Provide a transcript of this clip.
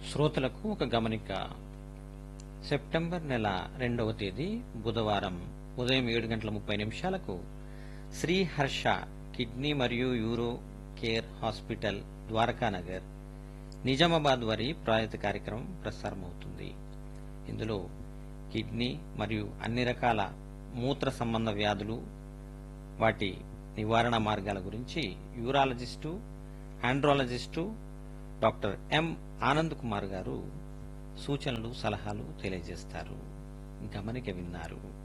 శ్రోతలకు ఒక గమనిక సెప్టెంబర్ నెల రెండవ తేదీ బుధవారం ఉదయం ఏడు గంటల ముప్పై నిమిషాలకు శ్రీ హర్ష కిడ్నీ మరియు uro care hospital Dwarakanagar Nizamabad వారి ప్రాయత కార్యక్రమం ప్రసారమవుతుంది ఇందులో కిడ్నీ మరియు అన్ని రకాల మూత్ర సంబంధ వ్యాధులు వాటి నివారణ మార్గాల గురించి urologist andrologist doctor M Anand Kumar garu సూచనలు సలహాలు తెలియజేస్తారు గమనిక విన్నారు